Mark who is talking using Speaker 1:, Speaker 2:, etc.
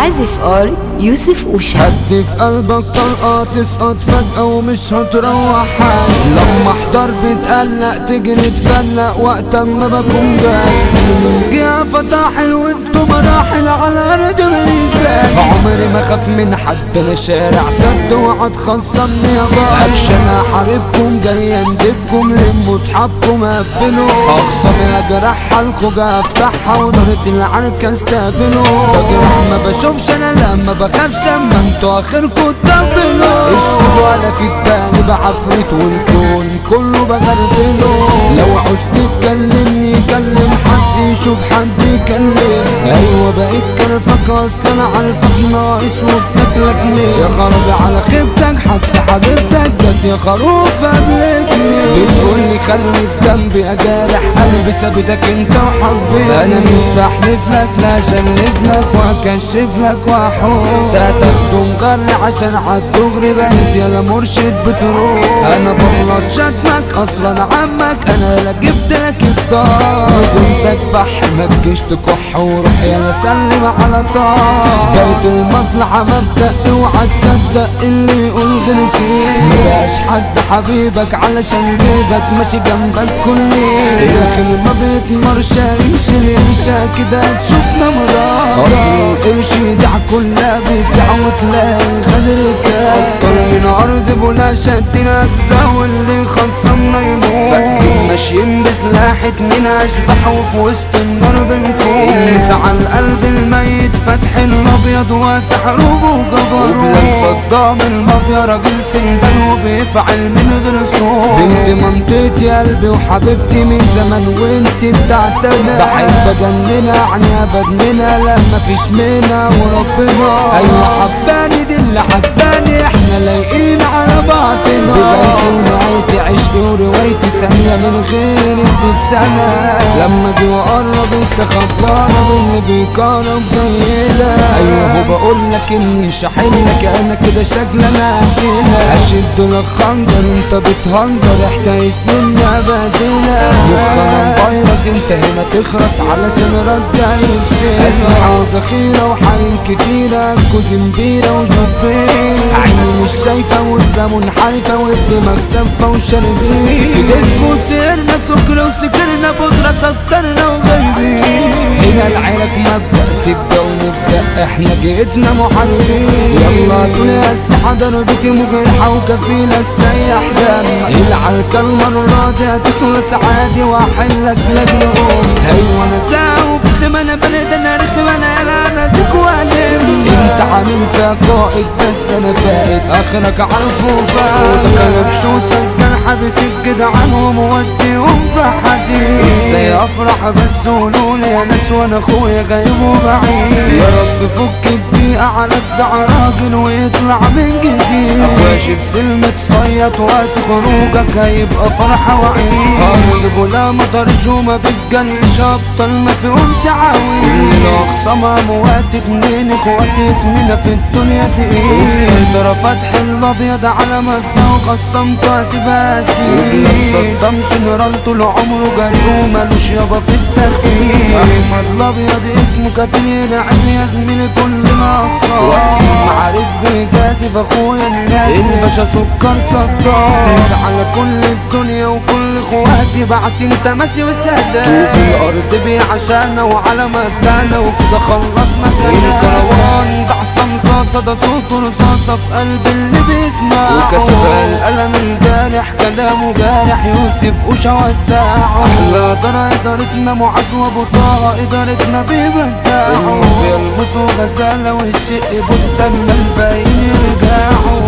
Speaker 1: عازف ار يوسف اوشا
Speaker 2: هدي في قلبك طلقة تسقط فجأة ومش هتروح حال لما احضر بتقلق تجري تفلق وقت ما بكون جاي جه فتاحل وانتو مراحل على ارض الميزان عمري ما خاف من حد انا شارع سد وقعد خصمني يا بابا اكشن احاربكم جاي اندبكم لموا صحابكم قبلوا اخصم اجرح الخوجة افتحها ونارة العركة استقبلوا بجرح ما بشوفش انا لما بخافش اما انتوا اخركوا تطبلوا اسكتوا على كداني بعفريت والكون كله بغربله لو عوزت تكلمني كلم حد يشوف حد يكلم ايوه بقيت كرفك اصلا عارفك ناقص وبتاكلك ليه يا خرابي على خيبتك حتى حبيبتك جت يا خروف قبلتني بتقولي خلي جنبي اجارح قلبي سابتك انت وحبيبي انا مستحلف لك لا اشلف لك واكشف لك واحوم ده تاخده مغري عشان عالدغري بقيت يا مرشد بتروح انا بغلط شتمك اصلا عمك انا لا جبت لك الطار كنت اكبح ما تجيش تكح وروح يا سلم على طار بيت المصلحة مبدأ اوعى تصدق اللي يقول غير كده مبقاش حد حبيبك علشان جيبك ماشي جنبك كل ليل داخل ما بيتمرش يمشي اليمشى كده تشوفنا مرار اصل القرش يدع كلها بيدع وتلاقي الغدر بتاعك اكتر من ارض بولا شدنا اجزاء واللي خصمنا يموت فاكرين ماشيين بسلاح اتنين اشبح وفي وسط النار بنفوق اللي على القلب الميت فتح الابيض وتحروب وجبروت وبلاد صدام المافيا راجل سندان وبيفعل من غير صوت بنت منطقتي قلبي وحبيبتي من زمان وانت بتاعتنا بحب اجننها عنيها بدننا لما فيش منها وربنا ايوه حباني دي اللي حباني احنا لايقين على بعضنا بدايتي ونهايتي عشقي وروايتي ثانية من غير انت بسنة لما جي وقرب استخبرنا باللي بيقرب جايلة ايوه بقول لك اني مش هحلك انا كده شكلي انا هجيلك هشد لك خنجر انت بتهنجر احتايس مني ابدلك مخنا فيروس انت هنا تخرس علشان رجع يفسد اسلحة وذخيرة وحريم كتيرة كوزين بيرة وجبين عيني مش شايفة والزمن حايفة والدماغ سفة وشاربين في ديسكو سهرنا سكر وسكرنا بودرة سكرنا وغايبين هنا العيلك مبدأ تبدأ ونبدأ احنا جيتنا محاربين يلا دول اسلحة ضربتي مجرحة وكفيلة تسيح دم العركة المرة دي هتخلص عادي واحلك لجلهم ايوه انا زاوب رخم انا برد انا رخم انا يلا انا زكوانم انت عامل فيها قائد بس انا فائد اخرك عارفه فاهم قلب شو سجل حبس الجدعان وموديهم في حديد ازاي افرح بس قولولي يا ناس وانا اخويا غايب وبعيد يا رب فك الدقيقة على الدع راجل ويطلع من جديد اخويا بسلمة صيط وقت خروجك هيبقى فرحة وعيد ارض بلا مطر شو ما بتجلش ابطال ما فيهمش عويل كل اخصامها مواد اتنين اخواتي اسمنا في الدنيا تقيل السيطرة فتح الابيض على مدنا وخصمت هتباتي صدام جنرال طول عمره جري ومالوش يابا في التخفيف احمد الابيض اسمه كفيل يلعب يا زميلي كلنا اقصى معارك بيجازف اخويا الناس الباشا سكر صدام على كل الدنيا وكل اخواتي بعتين تماسي وسادات الارض بيعشانا وعلى مكانة وكده خلصنا كلام الكروان ده عصام صاصة ده صوته رصاصة في قلب اللي بيسمعه وكتب القلم الجارح كلامه جارح يوسف وشا وساعه احلى ادارة ادارتنا معاذ وابو طه ادارتنا بيبدعوا المصو غزالة والشق بوتا الباقيين يرجعوا